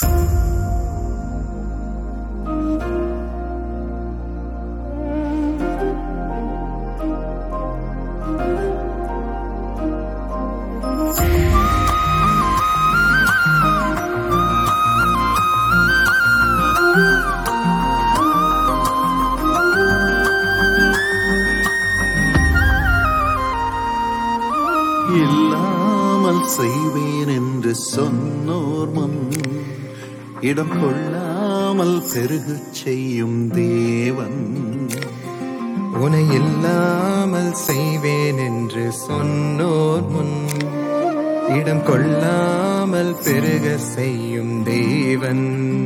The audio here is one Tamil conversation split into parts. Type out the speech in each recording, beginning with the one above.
இல்லாமல் செய்வேன் என்று சொன்னோர் முன் இடம் கொள்ளாமல் பெருகச் செய்யும் தேவன் உனை இல்லாமல் செய்வேன் என்று சொன்னோர் முன் இடம் கொள்ளாமல் பெருக செய்யும் தேவன்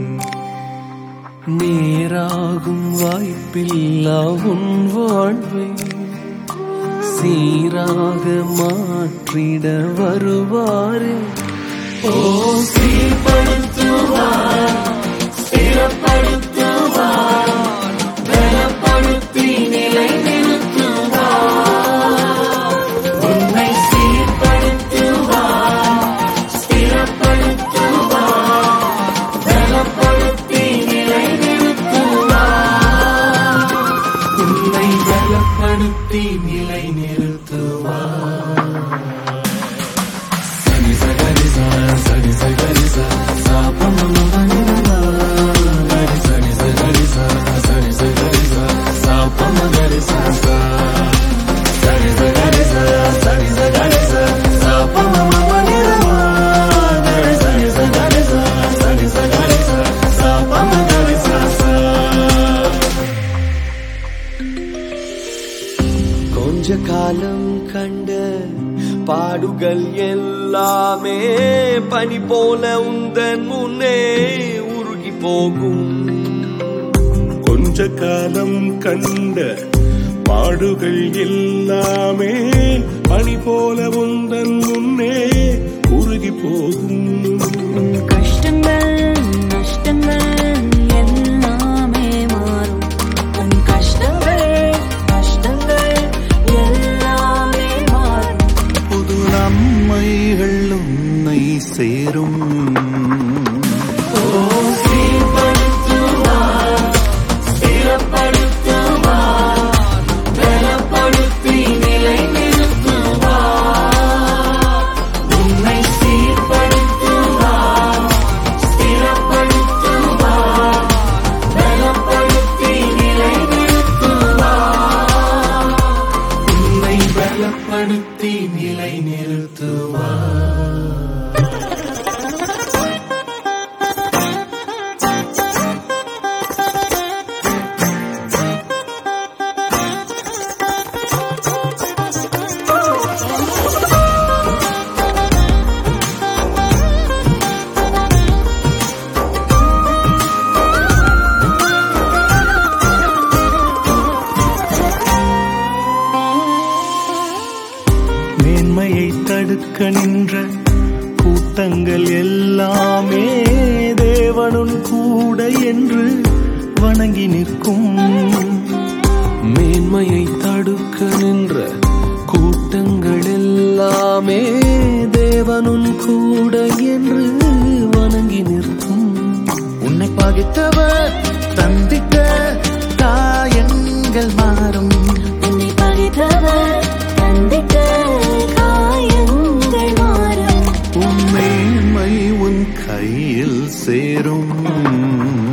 நேராகும் வாய்ப்பில்லா உன் வாழ்வை சீராக மாற்றிட வருவாரு ஓ சீர்படுத்துவார் ஸ்திரப்படுத்துவார் பலப்படுத்தி நிலை நிறுத்துவார் உன்னை சீர்படுத்துவார் ஸ்திரப்படுத்துவார் பலப்படுத்தி நிலை நிறுத்துவார் உன்னை பலப்படுத்தி நிலை நிறுத்துவார் சனி சகரி சா சனி சகரி சா சா பமல வனிதா கரி சனி சகரி சா சனி சகரி சா சா பமகரி சா சா சனி சகரி சா சனி சகரி சா சா பமல வனிதா கரி சனி சகரி சா சனி சகரி சா சா பமகரி சா சா கொஞ்ச காலம் கண்ட பாடுகள் எல்லாமே பனி போல உந்தன் முன்னே உருகி போகும் கொஞ்ச காலம் கண்ட பாடுகள் எல்லாமே பனி போல உந்தன் முன்னே உருகி போகும் கஷ்டங்கள் நஷ்டங்கள் எல்லாமே மாறும் உன் கஷ்டங்கள் நஷ்டங்கள் எல்லாமே மாறும் புது நன்மைகள் உன்னை சேரும் பலப்படுத்தி நிலை நிறுத்துவார் உன்னை சீர்படுத்துவார் ஸ்திரப்படுத்துவார் பலப்படுத்தி நிலை நிறுத்துவார் உன்னை பலப்படுத்தி நிலை நிறுத்துவார் மேன்மையை தடுக்க நின்ற கூட்டங்கள் எல்லாமே தேவனுன் கூட என்று வணங்கி நிற்கும் மேன்மையை தடுக்க நின்ற கூட்டங்கள் எல்லாமே தேவனுன் கூட என்று வணங்கி நிற்கும் உன்னை பகைத்தவர் தந்திக்க காயங்கள் மாறும் உன்னை பகைத்தவர் தந்திக்க காயங்கள் மாறும் உன் மேன்மை உன் கையில் சேரும்